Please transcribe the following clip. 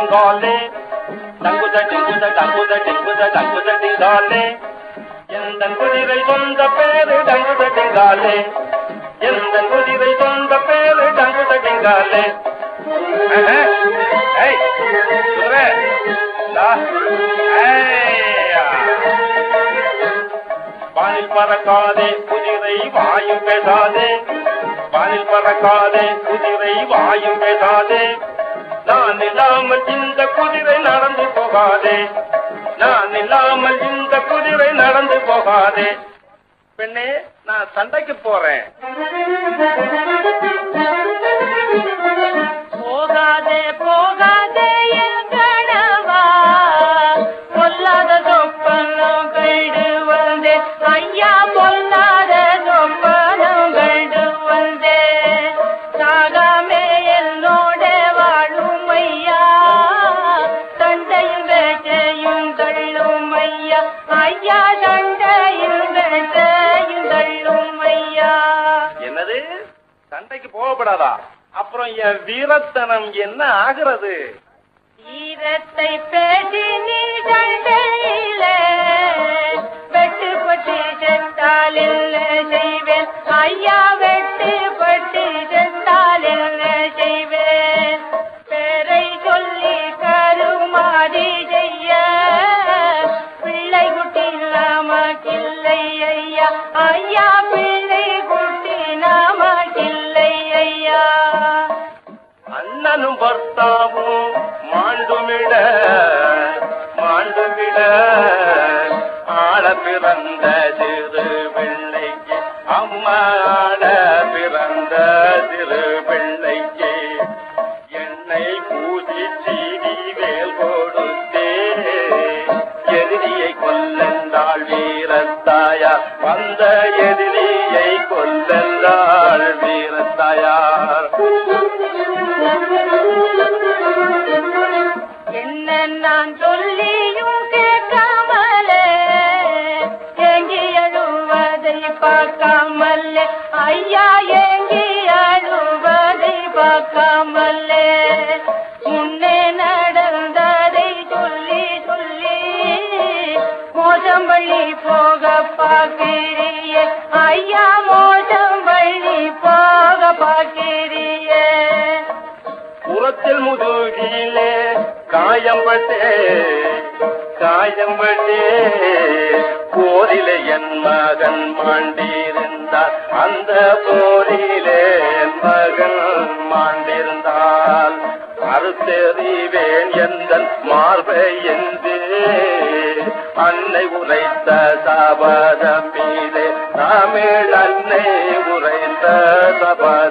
டிங்காலே டங்குத டிங்குத டங்குத டிங்குத டங்குத டிங்காலே எந்த குதிரை சொந்த பேரு டங்குத டிங்காலே எந்த குதிரை சொந்த பேரு டங்குத டிங்காலே ஆஹா. ஏய், குதிரை. இந்தா. ஏய்யா. வானில் பறக்காதே குதிரை வாயும் பேசாதே வானில் பறக்காதே குதிரை வாயும் பேசாதே நான் இல்லாமல் இந்த குதிரை நடந்து போகாதே நான் இல்லாமல் இந்த குதிரை நடந்து போகாதே பெண்ணே நான் சண்டைக்கு போறேன் போகாதே போகாதே என் கணவா பொல்லாத சொப்பனம் கண்டு வந்தே ஐயா பொல்லாத சொப்பனம் கண்டு வந்தே சாகாமே என்னோட வாழும் ஐயா சண்டையும் வேட்டையும் தள்ளும் ஐயா ஐயா சண்டையும் வேட்டையும் தள்ளும் ஐயா என்னது சண்டைக்கு போகப்படாதா அப்புறம் என் வீரத்தனம் என்ன ஆகிறது ஈரத்தை பேசி நீ சண்டையிலே வெட்டுப்பட்டு செத்தால் என்ன செய்வேன் ஐயா வெட்டுப்பட்டு செத்தால் என்ன செய்வேன் பேரை சொல்லி கருமாதி செய்ய பிள்ளை குட்டி நமக்கில்லை ஐயா ஐயா பிள்ளை குட்டி நமக்கில்லை ஐயா அண்ணனும் பர்த்தாவும் மாண்டுமிட மாண்டுமிட ஆட பிறந்த சிறு பிள்ளைக்கு அம்மாட பிறந்த சிறு பிள்ளைக்கு எண்ணெய் பூசி சீடி வேல் கொடுத்தே எதிரியை கொல்லென்றாள் வீரத்தாயார் வந்த எதிரியை கொல்லென்றாள் வீரத்தாயார் என்ன நான் சொல்லியும் கேட்காமலே ஏங்கி அழுவதை பார்க்காமலே ஐயா ஏங்கி அழுவதை பார்க்காமலே முன்னே நடந்ததை சொல்லி சொல்லி மோசம் வழி போக பார்க்கிறியே ஐயா மோசம் வழி போக பார்க்கிறியே புறத்தில் முதுகிலே காயம்பட்டே காயம்பட்டே போரிலே என் மகன் மாண்டிருந்தார் அந்த போரிலே என் மகன் மாண்டிருந்தால் அறுத்தெறிவேன் எந்த மார்பை என்று அன்னை உரைத்த சபதம் மீதே தமிழ் அன்னை உரைத்த சபதம்